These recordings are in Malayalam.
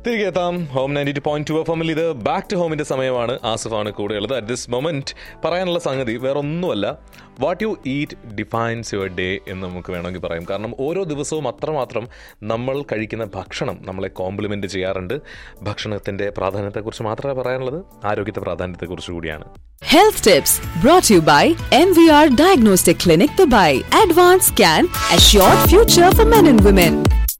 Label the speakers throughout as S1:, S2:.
S1: തിരികെ എത്താം home ninety two point two F എമ്മിൽ ഇത് ബാക്ക് ടു ഹോമിന്റെ സമയമാണ് ആസിഫാണ് കൂടെയുള്ളത് അറ്റ് ദിസ് മൊമെന്റ് പറയാനുള്ള സംഗതി വേറെ ഒന്നുമല്ല what you eat defines your day എന്ന് നമുക്ക് വേണമെങ്കിൽ പറയാം കാരണം ഓരോ ദിവസവും അത്രമാത്രം നമ്മൾ കഴിക്കുന്ന ഭക്ഷണം നമ്മളെ കോംപ്ലിമെന്റ് ചെയ്യാറുണ്ട് ഭക്ഷണത്തിന്റെ പ്രാധാന്യത്തെക്കുറിച്ച് മാത്രമേ പറയാനുള്ളത് ആരോഗ്യത്തെ പ്രാധാന്യത്തെക്കുറിച്ച് കൂടിയാണ്
S2: Health tips brought to you by MVR Diagnostic Clinic Dubai. Advanced Scan, Assured Future for Men and Women.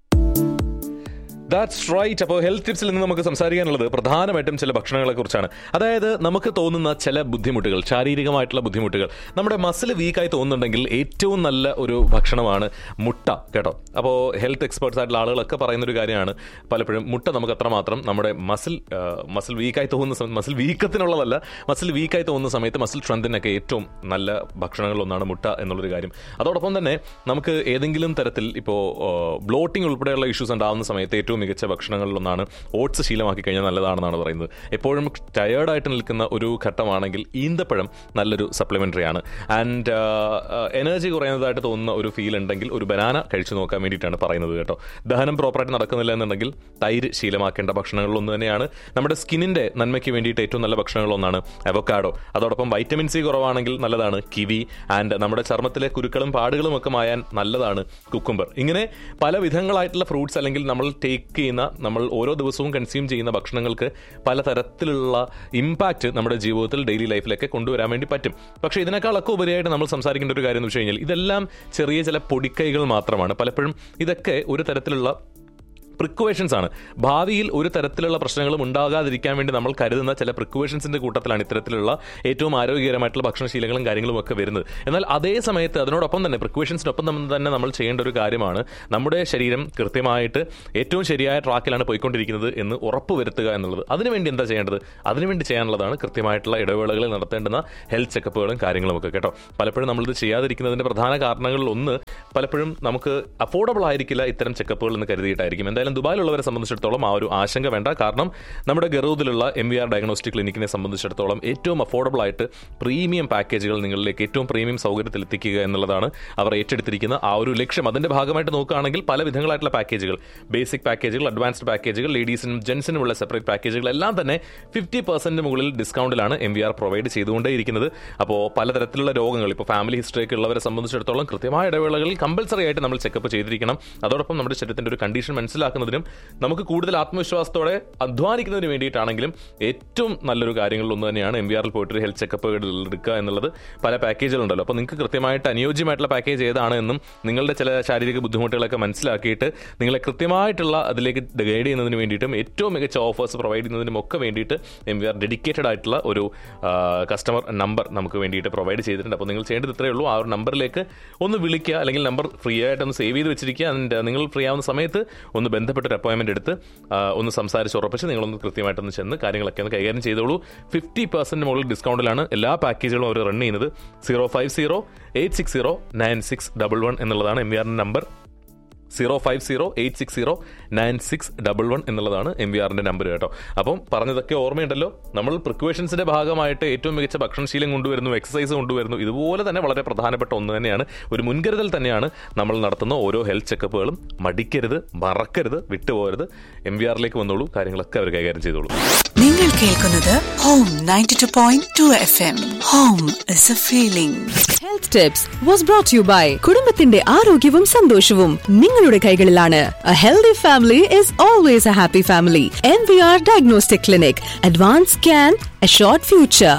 S1: That's right അപ്പോൾ ഹെൽത്ത് ടിപ്സിൽ നിന്ന് നമുക്ക് സംസാരിക്കാനുള്ളത് പ്രധാനമായിട്ടും ചില ഭക്ഷണങ്ങളെ കുറിച്ചാണ് അതായത് നമുക്ക് തോന്നുന്ന ചില ബുദ്ധിമുട്ടുകൾ ശാരീരികമായിട്ടുള്ള ബുദ്ധിമുട്ടുകൾ നമ്മുടെ മസിൽ വീക്കായി തോന്നുന്നുണ്ടെങ്കിൽ ഏറ്റവും നല്ല ഒരു ഭക്ഷണമാണ് മുട്ട കേട്ടോ അപ്പോൾ ഹെൽത്ത് എക്സ്പേർട്സ് ആയിട്ടുള്ള ആളുകളൊക്കെ പറയുന്ന ഒരു കാര്യമാണ് പലപ്പോഴും മുട്ട നമുക്ക് അത്രമാത്രം നമ്മുടെ മസിൽ മസിൽ വീക്കായി തോന്നുന്ന സമയത്ത് മസിൽ വീക്കത്തിനുള്ളതല്ല മസിൽ വീക്കായി തോന്നുന്ന സമയത്ത് മസിൽ സ്ട്രെങ്തിനൊക്കെ ഏറ്റവും നല്ല ഭക്ഷണങ്ങളിലൊന്നാണ് മുട്ട എന്നുള്ളൊരു കാര്യം അതോടൊപ്പം തന്നെ നമുക്ക് ഏതെങ്കിലും തരത്തിൽ ഇപ്പോൾ ബ്ലോട്ടിംഗ് ഉൾപ്പെടെയുള്ള ഇഷ്യൂസ് ഉണ്ടാകുന്ന സമയത്ത് ഏറ്റവും മികച്ച ഭക്ഷണങ്ങളിലൊന്നാണ് ഓട്സ് ശീലമാക്കി കഴിഞ്ഞാൽ നല്ലതാണെന്നാണ് പറയുന്നത് എപ്പോഴും ടയേർഡായിട്ട് നിൽക്കുന്ന ഒരു ഘട്ടമാണെങ്കിൽ ഈന്തപ്പഴം നല്ലൊരു സപ്ലിമെൻ്ററി ആണ് ആൻഡ് എനർജി കുറയുന്നതായിട്ട് തോന്നുന്ന ഒരു ഫീൽ ഉണ്ടെങ്കിൽ ഒരു ബനാന കഴിച്ചു നോക്കാൻ വേണ്ടിയിട്ടാണ് പറയുന്നത് കേട്ടോ ദഹനം പ്രോപ്പറായിട്ട് നടക്കുന്നില്ല എന്നുണ്ടെങ്കിൽ തൈര് ശീലമാക്കേണ്ട ഭക്ഷണങ്ങളിലൊന്ന് തന്നെയാണ് നമ്മുടെ സ്കിന്നിൻ്റെ നന്മയ്ക്ക് വേണ്ടിയിട്ട് ഏറ്റവും നല്ല ഭക്ഷണങ്ങളൊന്നാണ് അവക്കാഡോ അതോടൊപ്പം വൈറ്റമിൻ സി കുറവാണെങ്കിൽ നല്ലതാണ് കിവി ആൻഡ് നമ്മുടെ ചർമ്മത്തിലെ കുരുക്കളും പാടുകളും ഒക്കെ മായാൻ നല്ലതാണ് കുക്കുംബർ ഇങ്ങനെ പല വിധങ്ങളായിട്ടുള്ള ഫ്രൂട്ട്സ് അല്ലെങ്കിൽ നമ്മൾ ടേക്ക് ചെയ്യുന്ന നമ്മൾ ഓരോ ദിവസവും കൺസ്യൂം ചെയ്യുന്ന ഭക്ഷണങ്ങൾക്ക് പലതരത്തിലുള്ള ഇമ്പാക്റ്റ് നമ്മുടെ ജീവിതത്തിൽ ഡെയിലി ലൈഫിലൊക്കെ കൊണ്ടുവരാൻ വേണ്ടി പറ്റും പക്ഷേ ഇതിനേക്കാളൊക്കെ ഉപരിയായിട്ട് നമ്മൾ സംസാരിക്കേണ്ട ഒരു കാര്യം എന്ന് വെച്ച് കഴിഞ്ഞാൽ ഇതെല്ലാം ചെറിയ ചില പൊടിക്കൈകൾ മാത്രമാണ് പലപ്പോഴും ഇതൊക്കെ ഒരു തരത്തിലുള്ള പ്രിക്വേഷൻസ് ആണ് ഭാവിയിൽ ഒരു തരത്തിലുള്ള പ്രശ്നങ്ങളും ഉണ്ടാകാതിരിക്കാൻ വേണ്ടി നമ്മൾ കരുതുന്ന ചില പ്രിക്വേഷൻസിന്റെ കൂട്ടത്തിലാണ് ഇത്തരത്തിലുള്ള ഏറ്റവും ആരോഗ്യകരമായിട്ടുള്ള ഭക്ഷണശീലങ്ങളും കാര്യങ്ങളും ഒക്കെ വരുന്നത് എന്നാൽ അതേ സമയത്ത് അതിനോടൊപ്പം തന്നെ പ്രിക്വേഷൻസിനൊപ്പം തന്നെ നമ്മൾ ചെയ്യേണ്ട ഒരു കാര്യമാണ് നമ്മുടെ ശരീരം കൃത്യമായിട്ട് ഏറ്റവും ശരിയായ ട്രാക്കിലാണ് പോയിക്കൊണ്ടിരിക്കുന്നത് എന്ന് ഉറപ്പുവരുത്തുക എന്നുള്ളത് അതിനുവേണ്ടി എന്താ ചെയ്യേണ്ടത് അതിനുവേണ്ടി ചെയ്യാനുള്ളതാണ് കൃത്യമായിട്ടുള്ള ഇടവേളകളിൽ നടത്തേണ്ടുന്ന ഹെൽത്ത് ചെക്കപ്പുകളും കാര്യങ്ങളും ഒക്കെ കേട്ടോ പലപ്പോഴും നമ്മളിത് ചെയ്യാതിരിക്കുന്നതിന്റെ പ്രധാന കാരണങ്ങളിൽ ഒന്ന് പലപ്പോഴും നമുക്ക് അഫോർഡബിൾ ആയിരിക്കില്ല ഇത്തരം ചെക്കപ്പുകൾ എന്ന് കരുതിയിട്ടായിരിക്കും എന്തായാലും ദുബായിലുള്ളവരെ സംബന്ധിച്ചിടത്തോളം ആ ഒരു ആശങ്ക വേണ്ട കാരണം നമ്മുടെ ഗറൂദിലുള്ള എം വി ആർ ഡയഗ്നോസ്റ്റിക് ക്ലിനിക്കിനെ സംബന്ധിച്ചിടത്തോളം ഏറ്റവും അഫോർഡബിൾ ആയിട്ട് പ്രീമിയം പാക്കേജുകൾ നിങ്ങളിലേക്ക് ഏറ്റവും പ്രീമിയം സൗകര്യത്തിൽ എത്തിക്കുക എന്നുള്ളതാണ് അവർ ഏറ്റെടുത്തിരിക്കുന്ന ആ ഒരു ലക്ഷ്യം അതിന്റെ ഭാഗമായിട്ട് നോക്കുകയാണെങ്കിൽ പല വിധങ്ങളായിട്ടുള്ള പാക്കേജുകൾ ബേസിക് പാക്കേജുകൾ അഡ്വാൻസ്ഡ് പാക്കേജുകൾ ലേഡീസിനും ജെൻസിനുമുള്ള സെപ്പറേറ്റ് പാക്കേജുകൾ എല്ലാം തന്നെ ഫിഫ്റ്റി പെർസെന്റ് മുകളിൽ ഡിസ്കൗണ്ടിലാണ് എം വി ആർ പ്രൊവൈഡ് ചെയ്തുകൊണ്ടേയിരിക്കുന്നത് അപ്പോൾ പലതരത്തിലുള്ള രോഗങ്ങൾ ഇപ്പോൾ ഫാമിലി ഹിസ്റ്ററി ഒക്കെ ഉള്ളവരെ സംബന്ധിച്ചിടത്തോളം കൃത്യമായ ഇടവേളകളിൽ കമ്പൽസറി ആയിട്ട് നമ്മൾ ചെക്കപ്പ് ചെയ്തിരിക്കണം അതോടൊപ്പം നമ്മുടെ ശരീരത്തിന്റെ ഒരു കണ്ടീഷൻ മനസ്സിലാക്കുന്നതിനും നമുക്ക് കൂടുതൽ ആത്മവിശ്വാസത്തോടെ അധ്വാനിക്കുന്നതിന് വേണ്ടിയിട്ടാണെങ്കിലും ഏറ്റവും നല്ലൊരു കാര്യങ്ങളിൽ ഒന്ന് തന്നെയാണ് എം വി ആറിൽ പോയിട്ട് ഒരു ഹെൽത്ത് ചെക്കപ്പ് എടുക്കുക എന്നുള്ളത് പല പാക്കേജുകളുണ്ടല്ലോ അപ്പോൾ നിങ്ങൾക്ക് കൃത്യമായിട്ട് അനുയോജ്യമായിട്ടുള്ള പാക്കേജ് ഏതാണ് എന്നും നിങ്ങളുടെ ചില ശാരീരിക ബുദ്ധിമുട്ടുകളൊക്കെ മനസ്സിലാക്കിയിട്ട് നിങ്ങളെ കൃത്യമായിട്ടുള്ള അതിലേക്ക് ഗൈഡ് ചെയ്യുന്നതിന് വേണ്ടിയിട്ടും ഏറ്റവും മികച്ച ഓഫേഴ്സ് പ്രൊവൈഡ് ചെയ്യുന്നതിനും ഒക്കെ വേണ്ടിയിട്ട് എം വി ആർ ഡെഡിക്കേറ്റഡ് ആയിട്ടുള്ള ഒരു കസ്റ്റമർ നമ്പർ നമുക്ക് വേണ്ടിയിട്ട് പ്രൊവൈഡ് ചെയ്തിട്ടുണ്ട് അപ്പോൾ നിങ്ങൾ ചെയ്യേണ്ടത് ഇത്രയേ ഉള്ളൂ ആ ഒരു നമ്പറിലേക്ക് ഒന്ന് വിളിക്കുക അല്ലെങ്കിൽ നമ്പർ ഫ്രീ ആയിട്ട് ഒന്ന് സേവ് ചെയ്ത് വെച്ചിരിക്കുക ആൻഡ് നിങ്ങൾ ഫ്രീ ആവുന്ന സമയത്ത് ഒന്ന് ബന്ധപ്പെട്ട ഒരു അപ്പോയിൻമെന്റ് എടുത്ത് ആ, ഒന്ന് സംസാരിച്ച് ഉറപ്പിച്ച് നിങ്ങളൊന്ന് കൃത്യമായിട്ടൊന്ന് ചെന്ന് കാര്യങ്ങളൊക്കെ ഒന്ന് കൈകാര്യം ചെയ്തോളൂ ഫിഫ്റ്റി പെർസെന്റ് മുകളിൽ ഡിസ്കൗണ്ടിലാണ് എല്ലാ പാക്കേജുകളും അവർ റൺ ചെയ്യുന്നത് zero five zero eight six zero nine six double one എന്നുള്ളതാണ് എം വി ആറിന്റെ number zero five zero eight six zero nine six double one എന്നുള്ളതാണ് എം വി ആറിന്റെ നമ്പർ കേട്ടോ അപ്പം പറഞ്ഞതൊക്കെ ഓർമ്മയുണ്ടല്ലോ നമ്മൾ പ്രിക്വേഷൻസിന്റെ ഭാഗമായിട്ട് ഏറ്റവും മികച്ച ഭക്ഷണശീലം കൊണ്ടുവരുന്നു എക്സസൈസ് കൊണ്ടുവരുന്നു ഇതുപോലെ തന്നെ വളരെ പ്രധാനപ്പെട്ട ഒന്ന് തന്നെയാണ് ഒരു മുൻകരുതൽ തന്നെയാണ് നമ്മൾ നടത്തുന്ന ഓരോ ഹെൽത്ത് ചെക്കപ്പുകളും മടിക്കരുത് മറക്കരുത് വിട്ടുപോകരുത് എം വി ആറിലേക്ക് വന്നോളൂ കാര്യങ്ങളൊക്കെ അവർ കൈകാര്യം ചെയ്തോളൂ
S3: നിങ്ങൾ കേൾക്കുന്നത് home ninety two point two F M home is a feeling
S2: Health tips was brought to you by കുടുംബത്തിന്റെ ആരോഗ്യവും സന്തോഷവും നിങ്ങളുടെ കൈകളിലാണ് A healthy family is always a happy family. MVR Diagnostic Clinic. Advanced Scan, Assured Future.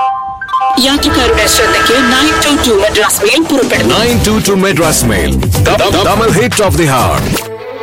S3: യാത്രക്കാരുടെ ശ്രദ്ധയ്ക്ക് nine two two Madras mail പുറപ്പെടുന്നു
S4: Nine two two Madras Mail. The, the, double hit of the heart.